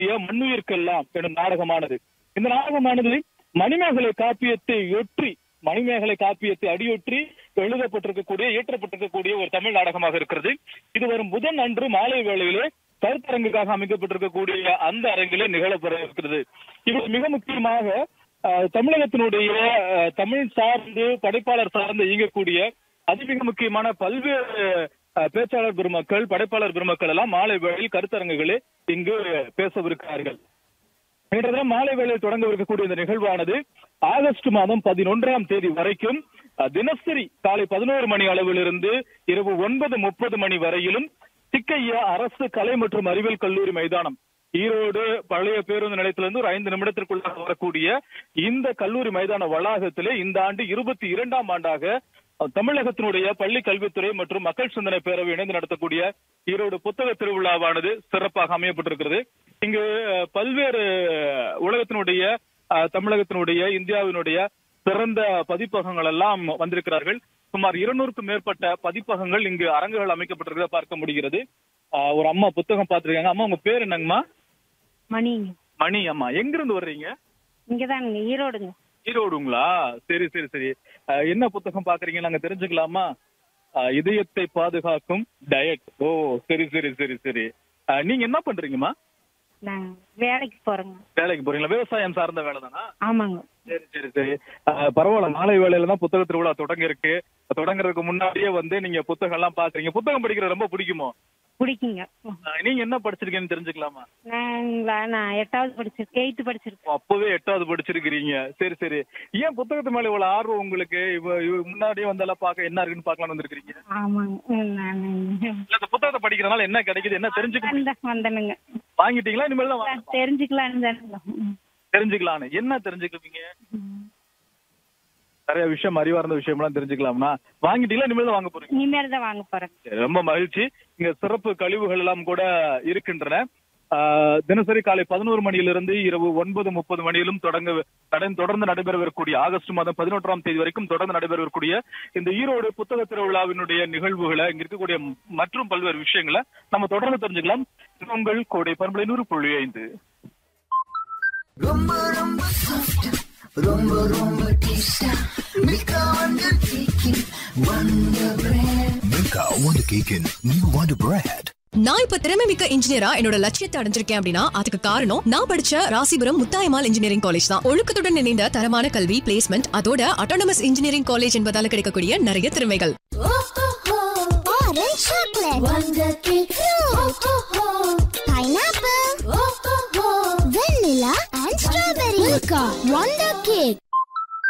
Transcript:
மண்ணுயிர்க்கெல்லாம் எனும் நாடகமானது இந்த நாடகமானது மணிமேகலை காப்பியத்தை ஒற்றி மணிமேகலை காப்பியத்தை அடியொற்றி எழுதப்பட்டிருக்கக்கூடிய இயற்றப்பட்டிருக்கக்கூடிய ஒரு தமிழ் நாடகமாக இருக்கிறது இது வரும் புதன் அன்று மாலை வேளையிலே கருத்தரங்குக்காக அமைக்கப்பட்டிருக்கக்கூடிய அந்த அரங்கிலே நிகழப்பட இருக்கிறது இது மிக முக்கியமாக அஹ், தமிழகத்தினுடைய அஹ், தமிழ் சார்ந்து படைப்பாளர் சார்ந்து இயங்கக்கூடிய அதிமிக முக்கியமான பல்வேறு அஹ், பேச்சாளர் பெருமக்கள் படைப்பாளர் பெருமக்கள் எல்லாம் மாலை வேளையில் கருத்தரங்குகளே இங்கு பேசவிருக்கிறார்கள் இன்று தினம் மாலை வேளையில் தொடங்கவிருக்கக்கூடிய இந்த நிகழ்வானது ஆகஸ்ட் மாதம் பதினொன்றாம் தேதி வரைக்கும் அஹ், தினசரி காலை பதினோரு மணி அளவிலிருந்து இரவு ஒன்பது முப்பது மணி வரையிலும் திக்கையா அரசு கலை மற்றும் அறிவியல் கல்லூரி மைதானம் ஈரோடு பழைய பேருந்து நிலையத்திலிருந்து ஒரு ஐந்து நிமிடத்திற்குள்ளாக வரக்கூடிய இந்த கல்லூரி மைதான வளாகத்திலே இந்த ஆண்டு இருபத்தி இரண்டாம் ஆண்டாக அஹ், தமிழகத்தினுடைய பள்ளி கல்வித்துறை மற்றும் மக்கள் சிந்தனை பேரவை இணைந்து நடத்தக்கூடிய ஈரோடு புத்தக திருவிழாவானது சிறப்பாக அமையப்பட்டிருக்கிறது இங்கு அஹ், பல்வேறு உலகத்தினுடைய அஹ், தமிழகத்தினுடைய இந்தியாவினுடைய சிறந்த பதிப்பகங்கள் எல்லாம் வந்திருக்கிறார்கள் சுமார் இருநூறுக்கும் மேற்பட்ட பதிப்பகங்கள் இங்கு அரங்குகள் அமைக்கப்பட்டிருக்கிறத பார்க்க முடிகிறது அஹ், ஒரு அம்மா புத்தகம் பார்த்திருக்காங்க அம்மா உங்க பேர் என்னங்கம்மா மணிங்க மணி அம்மா எங்க இருந்து வர்றீங்க இங்கதானுங்க ஈரோடுங்க ஈரோடுங்களா சரி சரி சரி அஹ், என்ன புத்தகம் பாக்குறீங்க நாங்க தெரிஞ்சுக்கலாமா அஹ், இதயத்தை பாதுகாக்கும் டயட் ஓ சரி சரி சரி சரி அஹ், நீங்க என்ன பண்றீங்கம்மா நான் வேலைக்கு போறேங்க வேலைக்கு போறீங்களா விவசாயம் சார்ந்த வேலை தானா ஆமாங்க சரி சரி சரி அஹ், பரவாயில்ல மாலை வேலையில தான் புத்தக திருவிழா தொடங்க இருக்கு தொடங்குறதுக்கு முன்னாடியே வந்து நீங்க புத்தகம் எல்லாம் பாக்குறீங்க புத்தகம் படிக்கிறது ரொம்ப பிடிக்குமோ பிடிக்குங்க அஹ், நீங்க என்ன படிச்சிருக்கீங்கன்னு தெரிஞ்சுக்கலாமா நாங்களா நான் எட்டாவது படிச்சிருக்கேன் எயித்து படிச்சிருக்கேன் அப்பவே எட்டாவது படிச்சிருக்கிறீங்க சரி சரி ஏன் புத்தகத்து மேல இவ்வளவு ஆர்வம் உங்களுக்கு இவ இவ முன்னாடியே வந்தெல்லாம் பாக்க என்ன இருக்குன்னு பாக்கலாம்னு வந்திருக்கீங்க ஆமாங்க நான் இல்ல இந்த புத்தகத்தை படிக்கிறதுனால என்ன கிடைக்குது என்ன தெரிஞ்சுக்க வந்தேன் வந்தனுங்க வாங்கிட்டீங்களா இனிமேல் தான் வாங்க- தெரிஞ்சுக்கலான்னு தானுங்க ம். தெரிஞ்சுக்கலான்னு என்ன தெரிஞ்சுக்குவீங்க ம். நிறைய விஷயம் அறிவார்ந்த விஷயம்லாம் தெரிஞ்சுக்கலாம்னா வாங்கிட்டீங்களா இனிமேல் தான் வாங்க போறீங்க இனிமேல் தான் வாங்க போறேன் சரி, ரொம்ப மகிழ்ச்சி இங்க சிறப்பு கழிவுகள் எல்லாம் கூட இருக்கின்றன ஆஹ், தினசரி காலை பதினோரு மணியிலிருந்து இரவு ஒன்பது முப்பது மணியிலும் தொடங்க நட- தொடர்ந்து நடைபெறவிருக்கக்கூடிய ஆகஸ்ட் மாதம் பதினொன்றாம் தேதி வரைக்கும் தொடர்ந்து நடைபெறவிருக்கக்கூடிய இந்த ஈரோடு புத்தக திருவிழாவினுடைய நிகழ்வுகளை இங்க இருக்கக்கூடிய மற்றும் பல்வேறு விஷயங்களை நம்ம தொடர்ந்து தெரிஞ்சுக்கலாம் இது உங்கள் கோடை பண்பலை நூறு புள்ளி ஐந்து ரொம்ப ரொம்ப soft ரொம்ப ரொம்ப டேஸ்டா மில்கா வண்டர் கேக்கிங் Wonder bread Milka Wonder Cake in New Wonder Bread. நான் இப்ப திறமை மிக்க இன்ஜினியரா என்னோட லட்சியத்தை அடைஞ்சிருக்கேன் அப்படின்னா அதுக்கு காரணம் நான் படிச்ச ராசிபுரம் முத்தாயமால் இன்ஜினியரிங் காலேஜ் தான் ஒழுக்கத்துடன் இணைந்த தரமான கல்வி பிளேஸ்மெண்ட் அதோட அட்டானமஸ் இன்ஜினியரிங் காலேஜ் என்பதால கிடைக்கக்கூடிய நிறைய திறமைகள் Orange chocolate. Wonder cake. Fruit. Pineapple. Vanilla and strawberry. Milka. Wonder cake.